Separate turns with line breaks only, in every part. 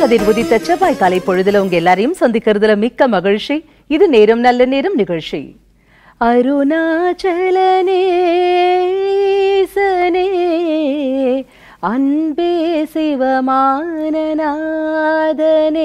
கதிர் உதித்த செவ்வாய் காலை பொழுதுல உங்க எல்லாரையும் சந்திக்கிறதுல மிக்க மகிழ்ச்சி இது நேரம் நல்ல நேரம் நிகழ்ச்சி அருணாச்சலனேசனே அன்பே சிவமானநாதனே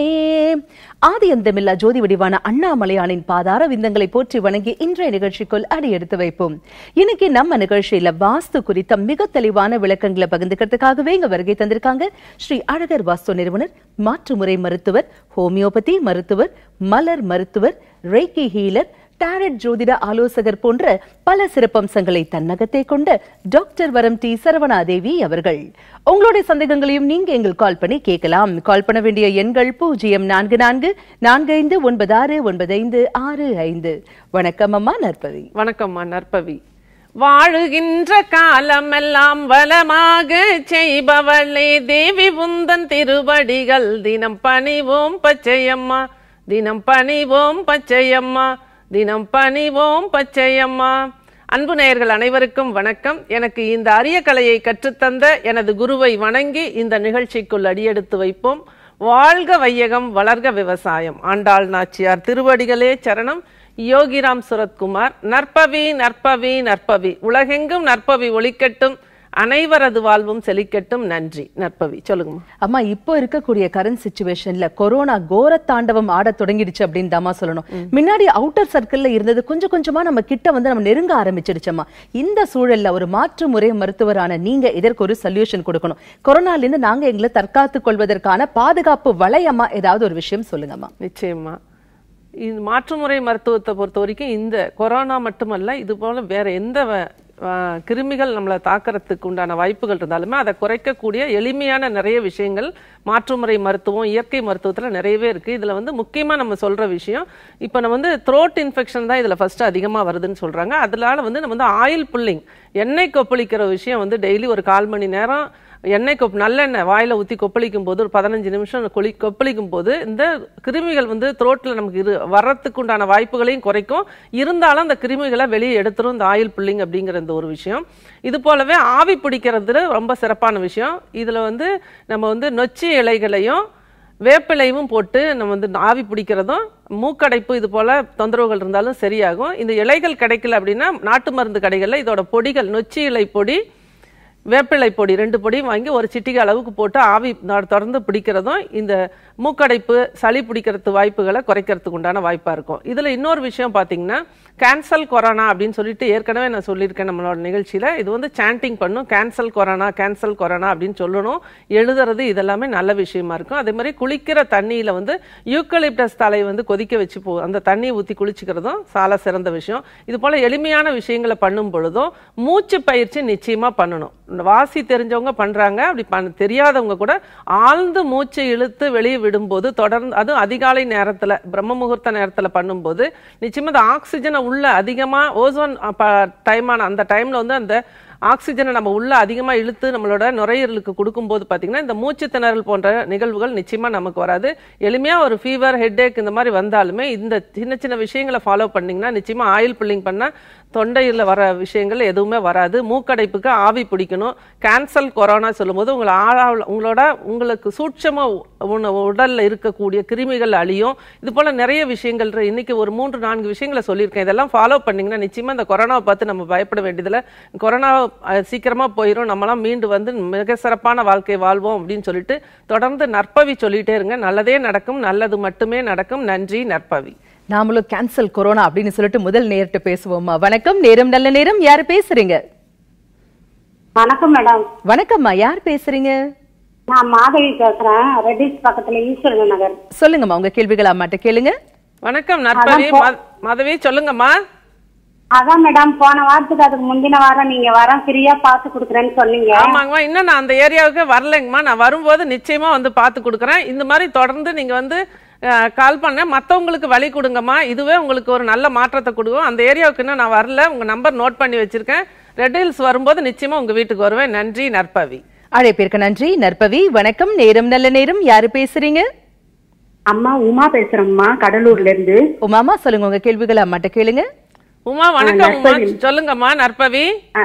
ஆதி அந்தமில்லா ஜோதி வடிவான அண்ணாமலையானின் பாதார விந்தங்களை போற்றி வணங்கி இன்றைய நிகழ்ச்சிக்குள் அடி எடுத்து வைப்போம் இன்னைக்கு நம்ம நிகழ்ச்சியில வாஸ்து குறித்த மிக தெளிவான விளக்கங்களை பகிர்ந்துக்கிறதுக்காகவே இங்க வருகை தந்திருக்காங்க ஸ்ரீ அழகர் வாஸ்து நிறுவனர் மாற்றுமுறை மருத்துவர் ஹோமியோபதி மருத்துவர் மலர் மருத்துவர் ரேக்கி ஹீலர் டாரட் ஜோதிட ஆலோசகர் போன்ற பல சிறப்பம்சங்களை தன்னகத்தை கொண்ட டாக்டர் வரம் டி சரவணாதேவி அவர்கள் உங்களுடைய சந்தேகங்களையும் நீங்க எங்கள் கால் பண்ணி கேட்கலாம் கால் பண்ண வேண்டிய எண்கள் பூஜ்ஜியம் நான்கு நான்கு நான்கு ஐந்து ஒன்பது ஆறு ஒன்பது ஐந்து ஆறு ஐந்து வணக்கம் அம்மா நற்பவி
வணக்கம்மா நற்பவி வாழுகின்ற காலமெல்லாம் வளமாக செய்பவளே தேவி உந்தன் திருவடிகள் தினம் பணிவோம் பச்சையம்மா தினம் பணிவோம் பச்சையம்மா தினம் பணிவோம் பச்சையம்மா அன்பு நேயர்கள் அனைவருக்கும் வணக்கம் எனக்கு இந்த அரிய கலையை கற்றுத்தந்த எனது குருவை வணங்கி இந்த நிகழ்ச்சிக்குள் அடியெடுத்து வைப்போம் வாழ்க வையகம் வளர்க விவசாயம் ஆண்டாள் நாச்சியார் திருவடிகளே சரணம் யோகிராம் சுரத்குமார் நற்பவி நற்பவி நற்பவி உலகெங்கும் நற்பவி ஒளிக்கட்டும் அனைவரது வாழ்வும் செழிக்கட்டும் நன்றி நற்பவி சொல்லுங்கம்மா
அம்மா இப்போ இருக்கக்கூடிய கரண்ட் சுச்சுவேஷன்ல கொரோனா கோர தாண்டவம் ஆட தொடங்கிடுச்சு அப்படின்னு தாமா சொல்லணும் முன்னாடி அவுட்டர் சர்க்கிள்ல இருந்தது கொஞ்சம் கொஞ்சமா நம்ம கிட்ட வந்து நம்ம நெருங்க ஆரம்பிச்சிடுச்சம்மா இந்த சூழல்ல ஒரு மாற்று முறை மருத்துவரான நீங்க இதற்கு ஒரு சொல்யூஷன் கொடுக்கணும் கொரோனால இருந்து நாங்க எங்களை தற்காத்துக் கொள்வதற்கான பாதுகாப்பு வளையமா ஏதாவது ஒரு விஷயம் சொல்லுங்கம்மா
நிச்சயமா இந்த மாற்றுமுறை மருத்துவத்தை பொறுத்த வரைக்கும் இந்த கொரோனா மட்டுமல்ல இது போல வேற எந்த வ- ஆ, கிருமிகள் நம்மளை தாக்கறதுக்கு உண்டான வாய்ப்புகள் இருந்தாலுமே அதை குறைக்கக்கூடிய எளிமையான நிறைய விஷயங்கள் மாற்றுமுறை மருத்துவம் இயற்கை மருத்துவத்துல நிறையவே இருக்கு இதுல வந்து முக்கியமா நம்ம சொல்ற விஷயம் இப்போ நம்ம வந்து த்ரோட் இன்ஃபெக்ஷன் தான் இதுல ஃபர்ஸ்ட் அதிகமா வருதுன்னு சொல்றாங்க அதனால வந்து நம்ம வந்து ஆயில் புல்லிங் எண்ணெய் கொப்பளிக்கிற விஷயம் வந்து டெய்லி ஒரு கால் மணி நேரம் எண்ணெய் கொப் நல்லெண்ணெய் வாயில ஊற்றி கொப்பளிக்கும் போது ஒரு பதினஞ்சு நிமிஷம் கொளி கொப்பளிக்கும் போது இந்த கிருமிகள் வந்து த்ரோட்டில் நமக்கு இரு வர்றதுக்கு உண்டான வாய்ப்புகளையும் குறைக்கும் இருந்தாலும் அந்த கிருமிகளை வெளியே எடுத்துரும் இந்த ஆயில் புல்லிங் அப்படிங்கிற இந்த ஒரு விஷயம் இது போலவே ஆவி பிடிக்கிறது ரொம்ப சிறப்பான விஷயம் இதுல வந்து நம்ம வந்து நொச்சி இலைகளையும் வேப்பிலையும் போட்டு நம்ம வந்து ஆவி பிடிக்கிறதும் மூக்கடைப்பு இது போல தொந்தரவுகள் இருந்தாலும் சரியாகும் இந்த இலைகள் கிடைக்கல அப்படின்னா நாட்டு மருந்து கடைகளில் இதோட பொடிகள் நொச்சி இலை பொடி வேப்பிலை பொடி ரெண்டு பொடியும் வாங்கி ஒரு சிட்டிகை அளவுக்கு போட்டு ஆவி ந- தொடர்ந்து பிடிக்கிறதும் இந்த மூக்கடைப்பு சளி பிடிக்கிறது வாய்ப்புகளை குறைக்கிறதுக்கு உண்டான வாய்ப்பாக இருக்கும் இதில் இன்னொரு விஷயம் பார்த்தீங்கன்னா கேன்சல் கொரோனா அப்படின்னு சொல்லிட்டு ஏற்கனவே நான் சொல்லியிருக்கேன் நம்மளோட நிகழ்ச்சியில் இது வந்து சாண்டிங் பண்ணும் கேன்சல் கொரோனா கேன்சல் கொரோனா அப்படின்னு சொல்லணும் எழுதுறது இதெல்லாமே நல்ல விஷயமா இருக்கும் அதே மாதிரி குளிக்கிற தண்ணியில் வந்து யூக்கலிப்டஸ் தலை வந்து கொதிக்க வச்சு போ அந்த தண்ணியை ஊற்றி குளிச்சுக்கிறதும் சால சிறந்த விஷயம் இது போல் எளிமையான விஷயங்களை பண்ணும் பொழுதும் மூச்சு பயிற்சி நிச்சயமாக பண்ணணும் இந்த வாசி தெரிஞ்சவங்க பண்ணுறாங்க அப்படி பண்ண தெரியாதவங்க கூட ஆழ்ந்து மூச்சு இழுத்து வெளியே விடும்போது தொடர்ந்து அதுவும் அதிகாலை நேரத்தில் பிரம்ம முகூர்த்த நேரத்தில் பண்ணும்போது நிச்சயமாக அந்த ஆக்சிஜனை உள்ள அதிகமாக ஓசோன் டைமான அந்த டைமில் வந்து அந்த ஆக்சிஜனை நம்ம உள்ள அதிகமா இழுத்து நம்மளோட நுரையீரலுக்கு கொடுக்கும்போது பார்த்தீங்கன்னா இந்த மூச்சு திணறல் போன்ற நிகழ்வுகள் நிச்சயமா நமக்கு வராது எளிமையா ஒரு ஃபீவர் ஹெட்டேக் இந்த மாதிரி வந்தாலுமே இந்த சின்ன சின்ன விஷயங்களை ஃபாலோ பண்ணீங்கன்னா நிச்சயமா ஆயில் புல்லிங் பண்ணா தொண்டையில் வர விஷயங்கள் எதுவுமே வராது மூக்கடைப்புக்கு ஆவி பிடிக்கணும் கேன்சல் கொரோனா சொல்லும்போது உங்களை ஆழ உங்களோட உங்களுக்கு சூட்சமா உண- உடல்ல இருக்கக்கூடிய கிருமிகள் அழியும் இது போல நிறைய விஷயங்கள் இருக்கு. இன்னைக்கு ஒரு மூன்று நான்கு விஷயங்களை சொல்லியிருக்கேன் இதெல்லாம் ஃபாலோ பண்ணீங்கன்னா நிச்சயமா இந்த கொரோனாவை பார்த்து நம்ம பயப்பட வேண்டியதில்லை கொரோனா அஹ், சீக்கிரமா போயிடும் நம்மலாம் மீண்டு வந்து மிக சிறப்பான வாழ்க்கை வாழ்வோம் அப்படின்னு சொல்லிட்டு தொடர்ந்து நற்பவி சொல்லிட்டே இருங்க நல்லதே நடக்கும் நல்லது மட்டுமே நடக்கும் நன்றி நற்பவி
நாமளும் கேன்சல் கொரோனா அப்படின்னு சொல்லிட்டு முதல் நேர்கிட்ட பேசுவோம்மா வணக்கம் நேரம் நல்ல நேரம் யாரு பேசுறீங்க
வணக்கம் மேடம்
வணக்கம்மா யார் பேசுறீங்க
நான் மாதவி பேசுறேன் ரெட்டிஸ் பக்கத்துல ஈஸ்வரன் நகர்
சொல்லுங்கம்மா உங்க கேள்விகள் அம்மாட்ட கேளுங்க
வணக்கம் நற்பவி ம- மாதவி சொல்லுங்கம்மா
அதான் மேடம் போன வாரத்துக்கு அதுக்கு முந்தின வாரம் நீங்க வரம் ஃப்ரீயா பார்த்து கொடுக்குறேன்னு சொன்னீங்க
ஆமாங்கம்மா இன்னும் நான் அந்த ஏரியாவுக்கு வரலைங்கம்மா நான் வரும்போது நிச்சயமா வந்து பார்த்து கொடுக்குறேன் இந்த மாதிரி தொடர்ந்து நீங்க வந்து கால் பண்ண மற்றவங்களுக்கு வழி கொடுங்கம்மா இதுவே உங்களுக்கு ஒரு நல்ல மாற்றத்தை கொடுக்கும் அந்த ஏரியாவுக்கு இன்னும் நான் வரல உங்க நம்பர் நோட் பண்ணி வச்சிருக்கேன் ரெட் ஹில்ஸ் வரும்போது நிச்சயமா உங்க வீட்டுக்கு வருவேன் நன்றி நற்பவி
அழைப்பிற்கு நன்றி நற்பவி வணக்கம் நேரம் நல்ல நேரம் யாரு பேசுறீங்க
அம்மா உமா பேசுறேம்மா கடலூர்ல இருந்து
உமாமா சொல்லுங்க உங்க கேள்விகள் அம்மாட்ட கேளுங்க
உமா வணக்கம் உமா சொல்லுங்கம்மா நற்பவி
அஹ்,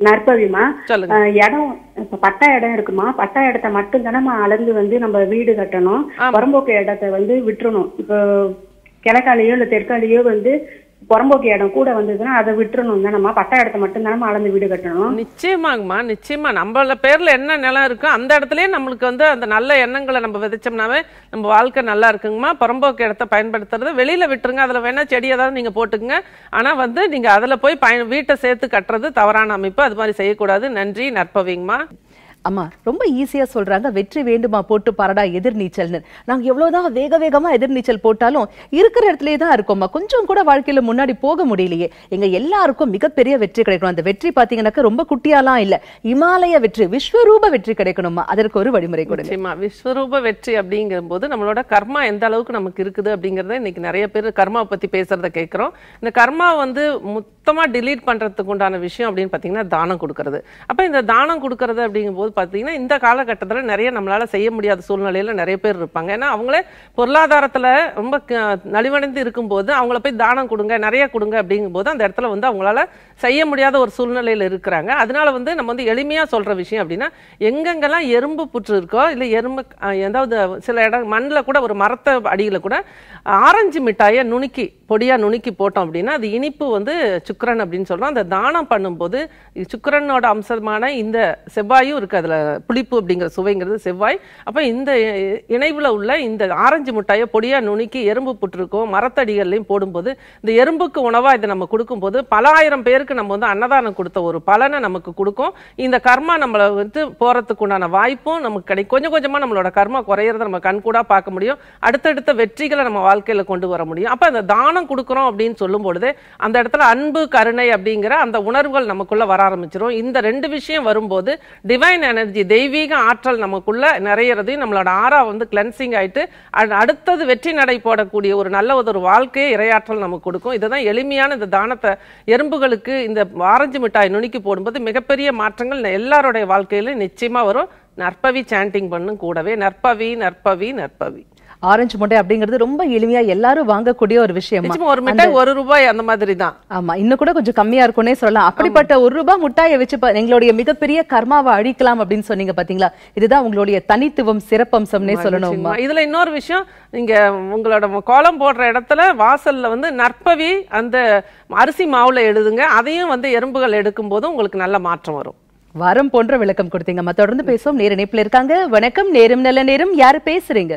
நற்பவிமா
சொல்லுங்க
அஹ், இடம் இப்ப பட்டா இடம் இருக்குமா பட்டா இடத்த மட்டும் தானே அளந்து வந்து நம்ம வீடு கட்டணும் புறம்போக்கு இடத்த வந்து விட்டுறணும் இப்போ கிழக்காலேயோ இல்ல தெற்காலேயோ வந்து புறம்போக்கு இடம் கூட வந்ததுன்னா அதை விட்டுறணும் தானம்மா பட்டா இடத்த மட்டும் தானே அளந்து வீடு கட்டணும்
நிச்சயமாங்கம்மா நிச்சயமா நம்மள பேர்ல என்ன நிலம் இருக்கோ அந்த இடத்துலயே நம்மளுக்கு வந்து அந்த நல்ல எண்ணங்களை நம்ம விதைச்சோம்னாவே நம்ம வாழ்க்கை நல்லா இருக்குங்கம்மா புறம்போக்கு இடத்த பயன்படுத்துறது வெளியில விட்டுருங்க அதுல வேணா செடி ஏதாவது நீங்க போட்டுக்குங்க ஆனா வந்து நீங்க அதுல போய் பயன் வீட்டை சேர்த்து கட்டுறது தவறான அமைப்பு அது மாதிரி செய்யக்கூடாது நன்றி நற்பவிங்கம்மா
அம்மா ரொம்ப ஈஸியா சொல்றாங்க வெற்றி வேண்டுமா போட்டு பாரடா எதிர்நீச்சல்னு நாங்க எவ்வளவுதான் வேக வேகமா எதிர்நீச்சல் போட்டாலும் இருக்கிற இடத்துலயே தான் இருக்கோம்மா கொஞ்சம் கூட வாழ்க்கையில முன்னாடி போக முடியலையே எங்க எல்லாருக்கும் மிகப்பெரிய வெற்றி கிடைக்கணும் அந்த வெற்றி பாத்தீங்கன்னாக்க ரொம்ப குட்டியாலாம் இல்ல இமாலய வெற்றி விஸ்வரூப வெற்றி கிடைக்கணுமா அதற்கு ஒரு வழிமுறை கொடுங்க
நிச்சயமா விஸ்வரூப வெற்றி அப்படிங்கிற போது நம்மளோட கர்மா எந்த அளவுக்கு நமக்கு இருக்குது அப்படிங்கறத இன்னைக்கு நிறைய பேர் கர்மா பத்தி பேசுறத கேட்கிறோம் இந்த கர்மா வந்து மொத்தமா டிலீட் பண்றதுக்கு உண்டான விஷயம் அப்படின்னு பாத்தீங்கன்னா தானம் கொடுக்கறது அப்ப இந்த தானம் கொடுக்கறது அப்படிங்கும் போது பாத்தீங்கன்னா இந்த காலகட்டத்துல நிறைய நம்மளால செய்ய முடியாத சூழ்நிலையில நிறைய பேர் இருப்பாங்க ஏன்னா அவங்களே பொருளாதாரத்துல ரொம்ப க- நலிவடைந்து இருக்கும்போது அவங்கள போய் தானம் கொடுங்க நிறைய கொடுங்க அப்படிங்கும்போது அந்த இடத்துல வந்து அவங்களால செய்ய முடியாத ஒரு சூழ்நிலையில இருக்கிறாங்க அதனால வந்து நம்ம வந்து எளிமையா சொல்ற விஷயம் அப்படின்னா எங்கெங்கெல்லாம் எறும்பு புற்று இருக்கோ இல்ல எறும்பு அஹ், ஏதாவது சில இடம் மண்ணில் கூட ஒரு மரத்தை அடியில கூட ஆரஞ்சு மிட்டாயை நுணுக்கி பொடியா நுணுக்கி போட்டோம் அப்படின்னா அது இனிப்பு வந்து சுக்கிரன் அப்படின்னு சொல்றோம் அந்த தானம் பண்ணும்போது இது சுக்கிரனோட அம்சமான இந்த செவ்வாயும் இருக்கு அதுல புளிப்பு அப்படிங்கிற சுவைங்கிறது செவ்வாய் அப்ப இந்த இ- இணைவுல உள்ள இந்த ஆரஞ்சு மிட்டாயை பொடியா நுணுக்கி எறும்பு புற்றுக்கும் மரத்தடிகள்லையும் போடும்போது இந்த எறும்புக்கு உணவா இதை நம்ம கொடுக்கும்போது பல ஆயிரம் பேருக்கு நம்ம வந்து அன்னதானம் கொடுத்த ஒரு பலனை நமக்கு கொடுக்கும் இந்த கர்மா நம்மளை வந்து போறதுக்கு உண்டான வாய்ப்பும் நமக்கு கிடைக்கும் கொஞ்சம் கொஞ்சமா நம்மளோட கர்மா குறையறத நம்ம கண்கூடா பார்க்க முடியும் அடுத்தடுத்த வெற்றிகளை நம்ம வாழ்க்கையில கொண்டு வர முடியும் அப்ப அந்த தானம் கொடுக்குறோம் அப்படின்னு சொல்லும் பொழுது அந்த இடத்துல அன்பு கருணை அப்படிங்கிற அந்த உணர்வுகள் நமக்குள்ள வர ஆரம்பிச்சிரும் இந்த ரெண்டு விஷயம் வரும்போது டிவைன் எனர்ஜி தெய்வீக ஆற்றல் நமக்குள்ள நிறையறதையும் நம்மளோட ஆறா வந்து கிளென்சிங் ஆயிட்டு அடு- அடுத்தது வெற்றி நடை போடக்கூடிய ஒரு நல்ல ஒரு வாழ்க்கையை இரையாற்றல் நமக்கு கொடுக்கும் இதுதான் எளிமையான இந்த தானத்தை எறும்புகளுக்கு இந்த ஆரஞ்சு மிட்டாய் நுணுக்கி போடும்போது மிகப்பெரிய மாற்றங்கள் எல்லாருடைய வாழ்க்கையில நிச்சயமா வரும் நற்பவி சாண்டிங் பண்ணும் கூடவே நற்பவி நற்பவி நற்பவி
ஆரஞ்சு முட்டை அப்படிங்கிறது ரொம்ப எளிமையா எல்லாரும் வாங்கக்கூடிய ஒரு விஷயமா
நிச்சயமா ஒரு மிட்டாய் ஒரு ரூபாய் அந்த மாதிரி தான்
ஆமா இன்னும் கூட கொஞ்சம் கம்மியா இருக்கும்னே சொல்லலாம் அப்படிப்பட்ட ஒரு ரூபாய் முட்டாயை வச்சு பா- எங்களுடைய மிகப்பெரிய கர்மாவை அழிக்கலாம் அப்படின்னு சொன்னீங்க பாத்தீங்களா இதுதான் உங்களுடைய தனித்துவம் சிறப்பம்சம்னே சொல்லணும்மா
நிச்சயமா. இதுல இன்னொரு விஷயம் நீங்க உங்களோட கோலம் போடுற இடத்துல வாசல்ல வந்து நற்பவி அந்த அரிசி மாவுல எழுதுங்க அதையும் வந்து எறும்புகள் எடுக்கும் போது உங்களுக்கு நல்ல மாற்றம் வரும்
வரம் போன்ற விளக்கம் கொடுத்தீங்கம்மா தொடர்ந்து பேசுவோம் நேர இணைப்புல இருக்காங்க வணக்கம் நேரம் நல்ல நேரம் யாரு பேசுறீங்க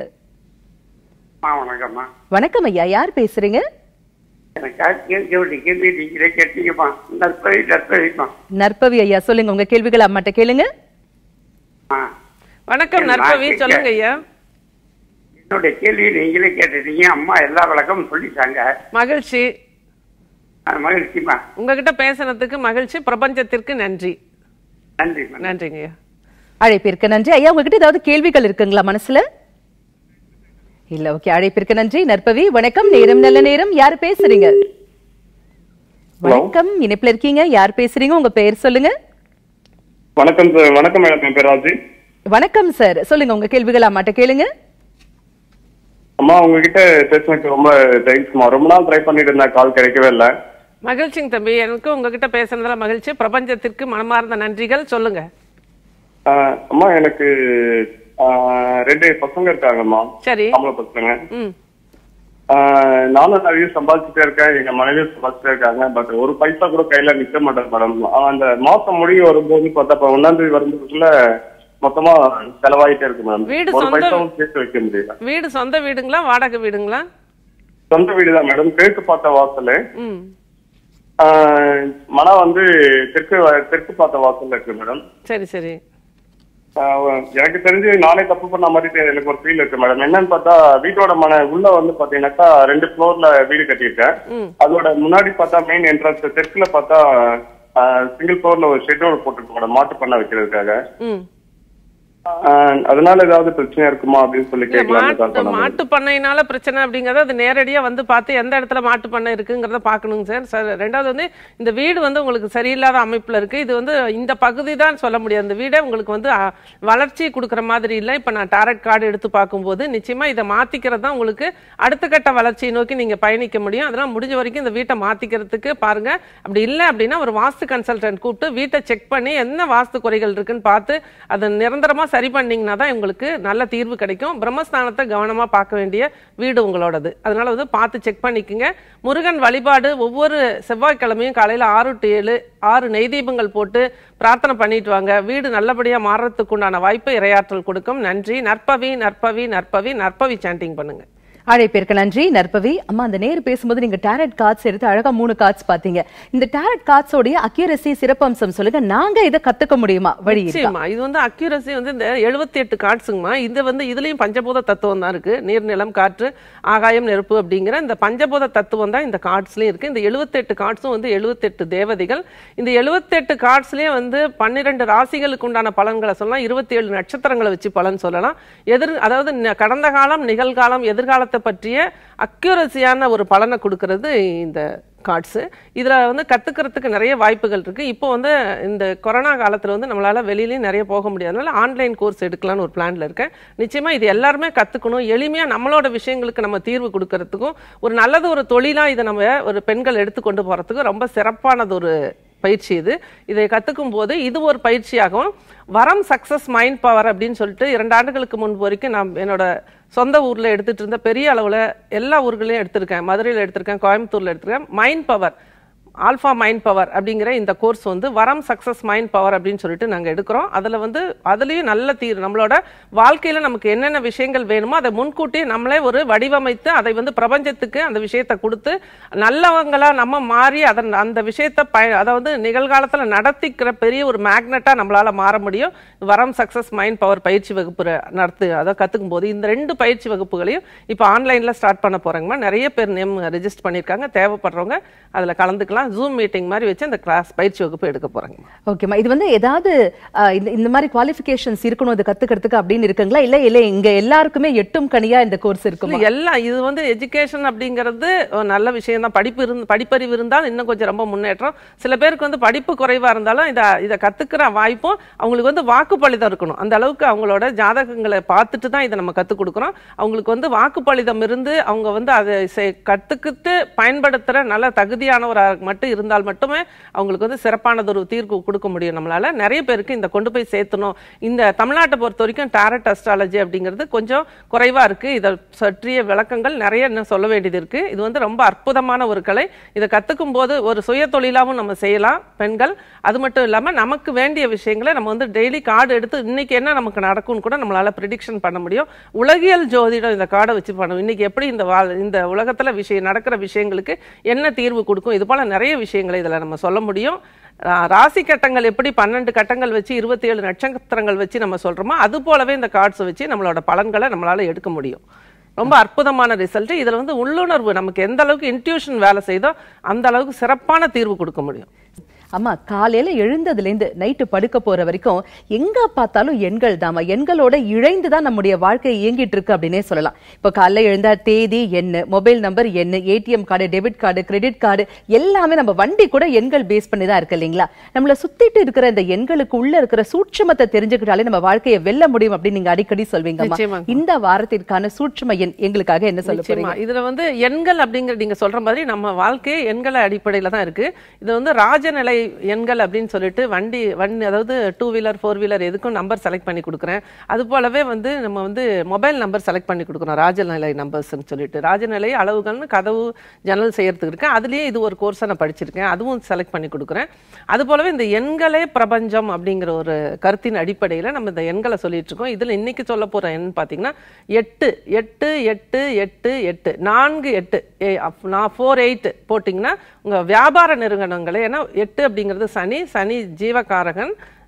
ஆ வணக்கம்மா
வணக்கம் ஐயா யார் பேசுறீங்க
எனக்கு கேட்க வேண்டிய கேள்வி நீங்களே கேட்டீங்கம்மா நற்பவி நற்பவிம்மா
நற்பவி ஐயா சொல்லுங்க உங்க கேள்விகள் அம்மாட்ட கேளுங்க
ஆ
வணக்கம்
நான்
நற்பவி
கேட்க-
சொல்லுங்க ஐயா
என்னுடைய கேள்வி நீங்களே கேட்டுட்டீங்க அம்மா எல்லா விளக்கமும் சொல்லிட்டாங்க
மகிழ்ச்சி
ஆ, மகிழ்ச்சிம்மா
உங்ககிட்ட பேசுனதுக்கு மகிழ்ச்சி பிரபஞ்சத்திற்கு நன்றி
நன்றிம்மா
நன்றிங்க ஐயா
அழைப்பிற்கு நன்றி ஐயா உங்ககிட்ட ஏதாவது கேள்விகள் இருக்குங்களா மனசுல இல்ல ஓகே அழைப்பிற்கு நன்றி நற்பவி வணக்கம் நேரம் நல்ல நேரம் யார் பேசுறீங்க வணக்கம் இணைப்புல இருக்கீங்க யார் பேசுறீங்க உங்க பெயர் சொல்லுங்க
வணக்கம் சார் வணக்கம் மேடம் என் பேர் ராஜு
வணக்கம் சார் சொல்லுங்க உங்க கேள்விகள் அம்மாட்ட கேளுங்க
அம்மா உங்ககிட்ட பேசுனதுக்கு ரொம்ப தேங்க்ஸ்மா ரொம்ப நாள் ட்ரை பண்ணிட்டு இருந்தேன் கால் கிடைக்கவே இல்லை
மகிழ்ச்சிங்க தம்பி எனக்கு உங்ககிட்ட பேசுனதுல மகிழ்ச்சி பிரபஞ்சத்திற்கு மனமார்ந்த நன்றிகள் சொல்லுங்க
ஆஹ் அம்மா எனக்கு ஆஹ் ரெண்டு பசங்க இருக்காங்கம்மா
சரி
ஆம்பளை பசங்க
ம்
ஆஹ் நானும் நிறைய சம்பாதிச்சுட்டே இருக்கேன் எங்க மனைவியும் சம்பாதிச்சுட்டே இருக்காங்க பட் ஒரு பைசா கூட கையில நிக்க மாட்டேன் மேடம் அந்த மாசம் முடிய வரும்போது பார்த்தா இப்ப ஒன்னாம் தேதி வரும்போதுல மொத்தமா செலவாயிட்டே இருக்கு மேடம்
வீடு
ஒரு
சொந்த-
பைசாவும் சேர்த்து வைக்க முடியல
வீடு சொந்த வீடுங்களா வாடகை வீடுங்களா
சொந்த வீடு தான் மேடம் கிழக்கு பார்த்த வாசல்
ம்
ஆஹ் மனம் வந்து தெற்கு தெற்கு பார்த்த வாசல்ல இருக்கு மேடம்
சரி சரி
ஆஹ் எனக்கு தெரிஞ்சு நானே தப்பு பண்ண மாதிரி தெ- எனக்கு ஒரு ஃபீல் இருக்கு மேடம் என்னன்னு பார்த்தா வீட்டோட மன உள்ள வந்து பாத்தீங்கன்னாக்கா ரெண்டு ஃப்ளோர்ல வீடு கட்டியிருக்கேன்
ம்
அதோட முன்னாடி பார்த்தா மெயின் என்ட்ரன்ஸ் தெற்குல பார்த்தா சிங்கிள் ஃப்ளோர்ல ஒரு ஷெட் ஒன்று போட்டுருக்கு மேடம் மாட்டு பண்ண வைக்கிறதுக்காக
ம்
ஆஹ் அதனால ஏதாவது பிரச்சனை இருக்குமா அப்படின்னு சொல்லி
இல்ல,
கேட்கலாம்னு தான்
மாட்டு
பண்ண
மாட்டு பண்ணையினால பிரச்சனை அப்படிங்கறத அது நேரடியா வந்து பார்த்து எந்த இடத்துல மாட்டு பண்ணை இருக்குங்கிறத பார்க்கணுங்க சார் சார் ரெண்டாவது வந்து இந்த வீடு வந்து உங்களுக்கு சரியில்லாத அமைப்புல இருக்கு இது வந்து இந்த பகுதி தான் சொல்ல முடியாது இந்த வீடே உங்களுக்கு வந்து அ, வளர்ச்சி கொடுக்குற மாதிரி இல்லை இப்ப நான் டாரட் கார்டு எடுத்து பார்க்கும்போது நிச்சயமா இதை மாத்திக்கிறது தான் உங்களுக்கு அடுத்த கட்ட வளர்ச்சியை நோக்கி நீங்க பயணிக்க முடியும் அதெல்லாம் முடிஞ்ச வரைக்கும் இந்த வீட்டை மாத்திக்கிறதுக்கு பாருங்க அப்படி இல்லை அப்படின்னா ஒரு வாஸ்து கன்சல்டன்ட் கூப்பிட்டு வீட்டை செக் பண்ணி என்ன வாஸ்து குறைகள் இருக்குன்னு பார்த்து அதை நிரந்தரமா சரி பண்ணீங்கன்னா தான் உங்களுக்கு நல்ல தீர்வு கிடைக்கும் பிரம்மஸ்தானத்தை கவனமா பார்க்க வேண்டிய வீடு உங்களோடது அதனால வந்து பார்த்து செக் பண்ணிக்கோங்க முருகன் வழிபாடு ஒவ்வொரு செவ்வாய்க்கிழமையும் காலையில ஆறு டு ஏழு ஆறு நெய் தீபங்கள் போட்டு பிரார்த்தனை பண்ணிட்டு வாங்க வீடு நல்லபடியா மாறுறதுக்கு உண்டான வாய்ப்பு இரையாற்றல் கொடுக்கும் நன்றி நற்பவி நற்பவி நற்பவி நற்பவி சாண்டிங் பண்ணுங்க
அழைப்பிற்கு நன்றி நற்பவி அம்மா அந்த நேர் பேசும்போது நீங்க டேரட் கார்ட்ஸ் எடுத்து அழகா மூணு கார்ட்ஸ் பாத்தீங்க இந்த டேரட் கார்ட்ஸோடைய அக்யூரசி சிறப்பம்சம் சொல்லுங்க நாங்க இதை கத்துக்க முடியுமா வழி இருக்கா
நிச்சயமா இது வந்து அக்யூரசி வந்து இந்த எழுபத்தி எட்டு கார்ட்ஸுங்கம்மா இது வந்து இதுலயும் பஞ்சபூத தத்துவம் தான் இருக்கு நீர் நிலம் காற்று ஆகாயம் நெருப்பு அப்படிங்கிற இந்த பஞ்சபூத தத்துவம் தான் இந்த கார்ட்ஸ்லயும் இருக்கு இந்த எழுபத்தெட்டு கார்ட்ஸும் வந்து எழுபத்தெட்டு தேவதைகள் இந்த எழுபத்தெட்டு கார்ட்ஸ்லயே வந்து பன்னிரெண்டு ராசிகளுக்கு உண்டான பலன்களை சொல்லலாம் இருபத்தி ஏழு நட்சத்திரங்களை வச்சு பலன் சொல்லலாம் எதிர் அதாவது ந- கடந்த காலம் நிகழ்காலம் எதிர்காலத்தை பற்றிய அக்யூரசியான ஒரு பலனை கொடுக்கறது இந்த கார்ட்ஸு இதில் வந்து கற்றுக்கிறதுக்கு நிறைய வாய்ப்புகள் இருக்குது இப்போ வந்து இந்த கொரோனா காலத்தில் வந்து நம்மளால் வெளியிலயும் நிறைய போக முடியாதனால ஆன்லைன் கோர்ஸ் எடுக்கலாம்னு ஒரு பிளான்ல இருக்கேன் நிச்சயமாக இது எல்லாருமே கற்றுக்கணும் எளிமையாக நம்மளோட விஷயங்களுக்கு நம்ம தீர்வு கொடுக்கறதுக்கும் ஒரு நல்லது ஒரு தொழிலாக இதை நம்ம ஒரு பெண்கள் எடுத்து கொண்டு போகிறதுக்கும் ரொம்ப சிறப்பானது ஒரு பயிற்சி இது இதை கத்துக்கும் போது இது ஒரு பயிற்சியாகவும் வரம் சக்சஸ் மைண்ட் பவர் அப்படின்னு சொல்லிட்டு இரண்டு ஆண்டுகளுக்கு முன்பு வரைக்கும் நான் என்னோட சொந்த ஊர்ல எடுத்துட்டு இருந்த பெரிய அளவுல எல்லா ஊர்களையும் எடுத்திருக்கேன் மதுரையில் எடுத்திருக்கேன் கோயம்புத்தூர்ல எடுத்திருக்கேன் mind power alpha mind power அப்படிங்கிற இந்த கோர்ஸ் வந்து வரம் சக்சஸ் மைண்ட் பவர் அப்படின்னு சொல்லிட்டு நாங்கள் எடுக்கிறோம் அதில் வந்து அதுலேயும் நல்ல தீர் நம்மளோட வாழ்க்கையில் நமக்கு என்னென்ன விஷயங்கள் வேணுமோ அதை முன்கூட்டி நம்மளே ஒரு வடிவமைத்து அதை வந்து பிரபஞ்சத்துக்கு அந்த விஷயத்தை கொடுத்து நல்லவங்களா நம்ம மாறி அதன் அந்த விஷயத்தை பய அதாவது நிகழ்காலத்தில் நடத்திக்கிற பெரிய ஒரு மேக்னெட்டாக நம்மளால மாற முடியும் வரம் சக்சஸ் மைண்ட் பவர் பயிற்சி வகுப்பு நடத்து அதை கற்றுக்கும் போது இந்த ரெண்டு பயிற்சி வகுப்புகளையும் இப்போ ஆன்லைனில் ஸ்டார்ட் பண்ண போகிறாங்கம்மா நிறைய பேர் நேம் ரெஜிஸ்டர் பண்ணியிருக்காங்க தேவைப்படுறவங்க அதில் கலந்துக்கலாம் ஜூம் மீட்டிங் மாதிரி வச்சு அந்த கிளாஸ் பயிற்சி வகுப்பு எடுக்க போகிறாங்கம்மா
ஓகேம்மா இது வந்து ஏதாவது அஹ், இந்த இந்த மாதிரி குவாலிஃபிகேஷன்ஸ் இருக்கணும் இது கத்துக்கிறதுக்கு அப்படின்னு இருக்குங்களா இல்ல இல்ல இங்க எல்லாருக்குமே எட்டும் கனியா இந்த கோர்ஸ் இருக்குமா
இல்ல, எல்லாம் இது வந்து எஜுகேஷன் அப்படிங்கிறது ஒரு நல்ல விஷயம் தான் படிப்பு இருந்து படிப்பறிவு இருந்தால் இன்னும் கொஞ்சம் ரொம்ப முன்னேற்றம் சில பேருக்கு வந்து படிப்பு குறைவா இருந்தாலும் இதை இதை கத்துக்கிற வாய்ப்பும் அவங்களுக்கு வந்து வாக்குப்பளிதம் இருக்கணும் அந்த அளவுக்கு அவங்களோட ஜாதகங்களை பார்த்துட்டு தான் இதை நம்ம கற்றுக் கொடுக்குறோம் அவங்களுக்கு வந்து வாக்குப்பளிதம் இருந்து அவங்க வந்து அதை செ- கத்துக்கிட்டு பயன்படுத்துற நல்ல தகுதியானவராக மட்டும் இருந்தால் மட்டுமே அவங்களுக்கு வந்து சிறப்பானது ஒரு தீர்வு கொடுக்க முடியும் நம்மளால நிறைய பேருக்கு இந்த கொண்டு போய் சேர்த்தணும் இந்த தமிழ்நாட்டை பொறுத்த வரைக்கும் டாரட் அஸ்ட்ராலஜி அப்படிங்கிறது கொஞ்சம் குறைவா இருக்கு இதை பற்றிய விளக்கங்கள் நிறைய இன்னும் சொல்ல வேண்டியது இருக்கு இது வந்து ரொம்ப அற்புதமான ஒரு கலை இதை கத்துக்கும் போது ஒரு சுய தொழிலாவும் நம்ம செய்யலாம் பெண்கள் அது மட்டும் இல்லாம நமக்கு வேண்டிய விஷயங்களை நம்ம வந்து டெய்லி கார்டு எடுத்து இன்னைக்கு என்ன நமக்கு நடக்கும்னு கூட நம்மளால ப்ரிடிக்ஷன் பண்ண முடியும் உலகியல் ஜோதிடம் இந்த கார்டை வச்சு பண்ணும் இன்னைக்கு எப்படி இந்த வாழ் இந்த உலகத்துல விஷயம் நடக்கிற விஷயங்களுக்கு என்ன தீர்வு கொடுக்கும் இது போல நிறைய விஷயங்களை இதுல நம்ம சொல்ல முடியும் ரா- ராசி கட்டங்கள் எப்படி பன்னெண்டு கட்டங்கள் வச்சு இருபத்தி ஏழு நட்சத்திரங்கள் வச்சு நம்ம சொல்றோமோ அது போலவே இந்த கார்ட்ஸ் வச்சு நம்மளோட பலன்களை நம்மளால எடுக்க முடியும் ரொம்ப அற்புதமான ரிசல்ட் இதுல வந்து உள்ளுணர்வு நமக்கு எந்த அளவுக்கு இன்ட்யூஷன் வேலை செய்தோ அந்த அளவுக்கு சிறப்பான தீர்வு கொடுக்க முடியும்
அம்மா காலையில எழுந்ததுல இருந்து நைட்டு படுக்க போற வரைக்கும் எங்க பார்த்தாலும் எண்கள் தாமா எண்களோட இழைந்து தான் நம்முடைய வாழ்க்கை இயங்கிட்டு இருக்கு அப்படின்னே சொல்லலாம் இப்போ காலைல எழுந்தா தேதி எண்ணு மொபைல் நம்பர் எண்ணு ATM card debit card credit card எல்லாமே நம்ம வண்டி கூட எண்கள் பேஸ் பண்ணி தான் இருக்கு இல்லைங்களா நம்மள சுத்திட்டு இருக்கிற இந்த எண்களுக்கு உள்ள இருக்கிற சூட்சுமத்தை தெரிஞ்சுக்கிட்டாலே நம்ம வாழ்க்கையை வெல்ல முடியும் அப்படின்னு நீங்க அடிக்கடி சொல்வீங்கம்மா
நிச்சயமாங்க.
இந்த வாரத்திற்கான சூட்சும எண் எங்களுக்காக என்ன சொல்ல போறீங்க
நிச்சயமா இதுல வந்து எண்கள் அப்படிங்கிற நீங்க சொல்ற மாதிரி நம்ம வாழ்க்கையே எண்களை அடிப்படையில தான் இருக்கு இது வந்து ராஜநிலை எண்கள் அப்படின்னு சொல்லிட்டு வண்டி வண்டி அதாவது டூ வீலர் ஃபோர் வீலர் எதுக்கும் நம்பர் செலக்ட் பண்ணி கொடுக்குறேன் அது போலவே வந்து நம்ம வந்து மொபைல் நம்பர் செலக்ட் பண்ணி கொடுக்குறோம் ராஜநிலை நம்பர்ஸ்னு சொல்லிட்டு ராஜநிலை அளவுகள்னு கதவு ஜன்னல் செய்யறதுக்கு இருக்கேன் அதுலயே இது ஒரு கோர்ஸை நான் படிச்சிருக்கேன் அதுவும் செலக்ட் பண்ணி கொடுக்குறேன் அது போலவே இந்த எண்களே பிரபஞ்சம் அப்படிங்கிற ஒரு கருத்தின் அடிப்படையில் நம்ம இந்த எண்களை சொல்லிட்டு இருக்கோம் இதுல இன்னைக்கு சொல்ல போற எண் பார்த்தீங்கன்னா எட்டு எட்டு எட்டு எட்டு எட்டு நான்கு எட்டு ஏ, அப்- நான் ஃபோர் எயிட் போட்டிங்கன்னா உங்க வியாபார நிறுவனங்களே ஏன்னா எட்டு அப்படிங்கிறது சனி சனி ஜீவகாரகன்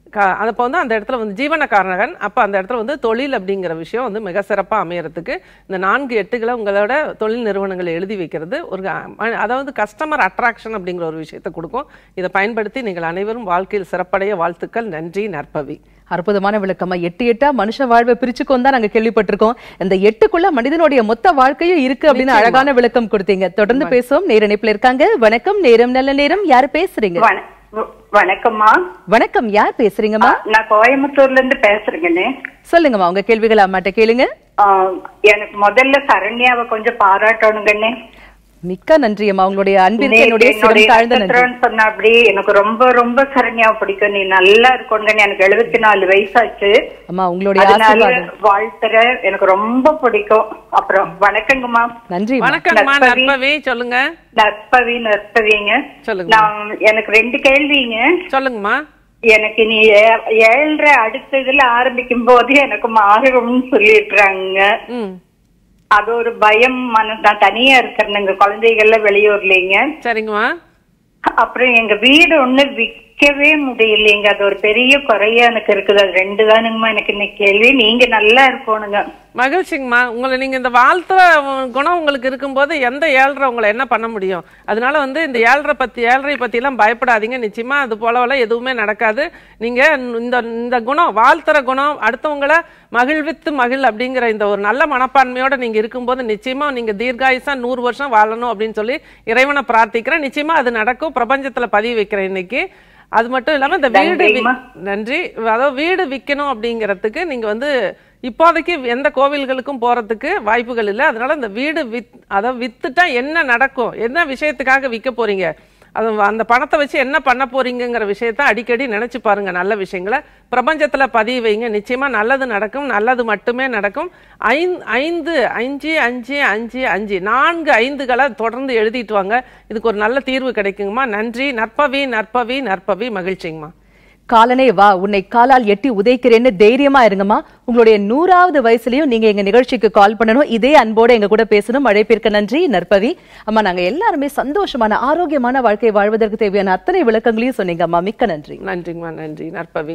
கா- அப்போ வந்து அந்த இடத்துல வந்து ஜீவன காரணகன் அப்போ அந்த இடத்துல வந்து தொழில் அப்படிங்கிற விஷயம் வந்து மிக சிறப்பாக அமையறதுக்கு இந்த நான்கு எட்டுகளை உங்களோட தொழில் நிறுவனங்களை எழுதி வைக்கிறது ஒரு அ- அதாவது கஸ்டமர் அட்ராக்ஷன் அப்படிங்கிற ஒரு விஷயத்தை கொடுக்கும் இதை பயன்படுத்தி நீங்கள் அனைவரும் வாழ்க்கையில் சிறப்படைய வாழ்த்துக்கள் நன்றி நற்பவி
அற்புதமான விளக்கமா எட்டு எட்டா மனுஷ வாழ்வை பிரிச்சுக்கோன்னு தான் நாங்க கேள்விப்பட்டிருக்கோம் இந்த எட்டுக்குள்ள மனிதனுடைய மொத்த வாழ்க்கையும் இருக்கு அப்படின்னு அழகான விளக்கம் கொடுத்தீங்க தொடர்ந்து பேசுவோம் நேர இணைப்புல இருக்காங்க வணக்கம் நேரம் நல்ல நேரம் யார் பேசுறீங்க
வண- வ- வணக்கம்மா
வணக்கம் யார் பேசுறீங்கம்மா
நான் கோயம்புத்தூர்ல இருந்து பேசுறேங்கண்ணே
சொல்லுங்கம்மா உங்க கேள்விகளை அம்மாட்ட கேளுங்க
ஆ, எனக்கு முதல்ல சரண்யாவை கொஞ்சம் பாராட்டணுங்கண்ணே
மிக்க நன்றி அம்மா உங்களுடைய அன்பிற்கு
நீ
என்னுடைய
என்னுடைய
சிரம் தாழ்ந்த நன்றி
நட்சத்திரம்னு சொன்ன அப்படி எனக்கு ரொம்ப ரொம்ப சரண்யாவை பிடிக்கும் நீ நல்லா இருக்கணுங்கண்ணே எனக்கு எழுபத்தி நாலு வயசாச்சு
அம்மா உங்களுடைய
அதனால
ஆசீர்வாதம்
வாழ்த்துற எனக்கு ரொம்ப பிடிக்கும் அப்புறம் வணக்கங்கம்மா
நன்றி அம்மா.
வணக்கம்மா
நற்பவி.
நற்பவி சொல்லுங்க
நற்பவி நற்பவிங்க
சொல்லுங்க.
நான் எனக்கு ரெண்டு கேள்விங்க
சொல்லுங்கம்மா
எனக்கு நீ ஏ- ஏழரை அடுத்த இதுல ஆரம்பிக்கும் போது எனக்கு மாறும்னு சொல்லிடுறாங்க
ம்
அது ஒரு பயம் மன நான் தனியா இருக்கிறேங்க குழந்தைகள்ல வெளியூர்லீங்க
சரிங்கம்மா
அப்புறம் எங்க வீடு ஒண்ணு விக்கவே முடியலைங்க அது ஒரு பெரிய குறையா எனக்கு இருக்குது அது ரெண்டு தானுங்கம்மா எனக்கு இன்னைக்கு கேள்வி நீங்க நல்லா இருக்கணுங்க
மகிழ்ச்சிங்கம்மா உங்களை நீங்க இந்த வாழ்த்துற குணம் உங்களுக்கு இருக்கும்போது எந்த ஏழ்ரை உங்களை என்ன பண்ண முடியும் அதனால வந்து இந்த ஏழ்ரை பத்தி ஏழ்ரை பத்தி எல்லாம் பயப்படாதீங்க நிச்சயமா அது போலவெல்லாம் எதுவுமே நடக்காது நீங்க இந்த இந்த குணம் வாழ்த்துற குணம் அடுத்தவங்கள மகிழ்வித்து மகிழ் அப்படிங்கிற இந்த ஒரு நல்ல மனப்பான்மையோட நீங்க இருக்கும்போது நிச்சயமா நீங்க தீர்காயுசா நூறு வருஷம் வாழணும் அப்படின்னு சொல்லி இறைவனை பிரார்த்திக்கிறேன் நிச்சயமா அது நடக்கும் பிரபஞ்சத்துல பதிவு வைக்கிறேன் இன்னைக்கு அது மட்டும் இல்லாம இந்த வீடு வி-
நன்றிம்மா.
நன்றி அதாவது வீடு விற்கணும் அப்படிங்கிறதுக்கு நீங்க வந்து இப்போதைக்கு எந்த கோவில்களுக்கும் போறதுக்கு வாய்ப்புகள் இல்லை அதனால இந்த வீடு வித் அதை வித்துட்டா என்ன நடக்கும் என்ன விஷயத்துக்காக விற்க போறீங்க அது அந்த பணத்தை வச்சு என்ன பண்ண போறீங்கங்கிற விஷயத்த அடிக்கடி நினைச்சு பாருங்க நல்ல விஷயங்களை பிரபஞ்சத்துல பதிவு வைங்க நிச்சயமா நல்லது நடக்கும் நல்லது மட்டுமே நடக்கும் ஐந்து ஐந்து அஞ்சு அஞ்சு அஞ்சு அஞ்சு நான்கு ஐந்துகளை தொடர்ந்து எழுதிட்டு வாங்க இதுக்கு ஒரு நல்ல தீர்வு கிடைக்குங்கம்மா நன்றி நற்பவி நற்பவி நற்பவி மகிழ்ச்சிங்கம்மா
காலனே வா உன்னை காலால் எட்டி உதைக்கிறேன்னு தைரியமா இருங்கம்மா உங்களுடைய நூறாவது வயசுலயும் நீங்க எங்க நிகழ்ச்சிக்கு கால் பண்ணணும் இதே அன்போட எங்க கூட பேசணும் அழைப்பிற்கு நன்றி நற்பவி அம்மா நாங்க எல்லாருமே சந்தோஷமான ஆரோக்கியமான வாழ்க்கை வாழ்வதற்கு தேவையான அத்தனை விளக்கங்களையும் சொன்னீங்க அம்மா மிக்க நன்றி
நன்றிங்கம்மா நன்றி நற்பவி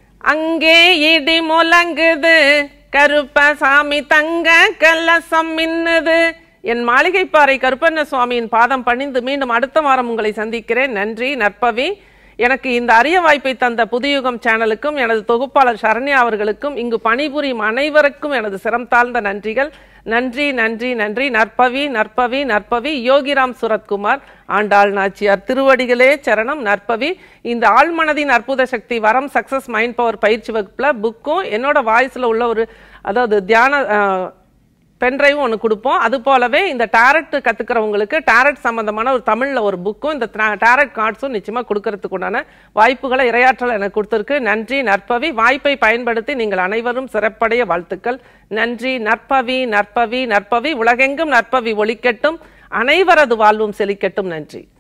அங்கே இடி முழங்குது கருப்பசாமி தங்க கலசம் மின்னுது என் மாளிகைப்பாறை கருப்பண்ண சுவாமியின் பாதம் பணிந்து மீண்டும் அடுத்த வாரம் உங்களை சந்திக்கிறேன் நன்றி நற்பவி எனக்கு இந்த அரிய வாய்ப்பை தந்த புதுயுகம் சேனலுக்கும் எனது தொகுப்பாளர் சரண்யா அவர்களுக்கும் இங்கு பணிபுரியும் அனைவருக்கும் எனது சிரம் தாழ்ந்த நன்றிகள் நன்றி நன்றி நன்றி நற்பவி நற்பவி நற்பவி யோகிராம் சுரத்குமார் ஆண்டாள் நாச்சியார் திருவடிகளே சரணம் நற்பவி இந்த ஆழ்மனதின் அற்புத சக்தி வரம் சக்சஸ் மைண்ட் பவர் பயிற்சி வகுப்புல புக்கும் என்னோட வாய்ஸ்ல உள்ள ஒரு அதாவது தியான அஹ், பென்ட்ரைவும் ஒன்று கொடுப்போம் அது போலவே இந்த டேரட் கத்துக்கிறவங்களுக்கு டேரட் சம்பந்தமான ஒரு தமிழ்ல ஒரு புக்கும் இந்த டேரட் கார்ட்ஸும் நிச்சயமா கொடுக்கறதுக்கு உண்டான வாய்ப்புகளை இரையாற்றல் எனக்கு கொடுத்திருக்கு நன்றி நற்பவி வாய்ப்பை பயன்படுத்தி நீங்கள் அனைவரும் சிறப்படைய வாழ்த்துக்கள் நன்றி நற்பவி நற்பவி நற்பவி உலகெங்கும் நற்பவி ஒழிக்கட்டும் அனைவரது வாழ்வும் செழிக்கட்டும் நன்றி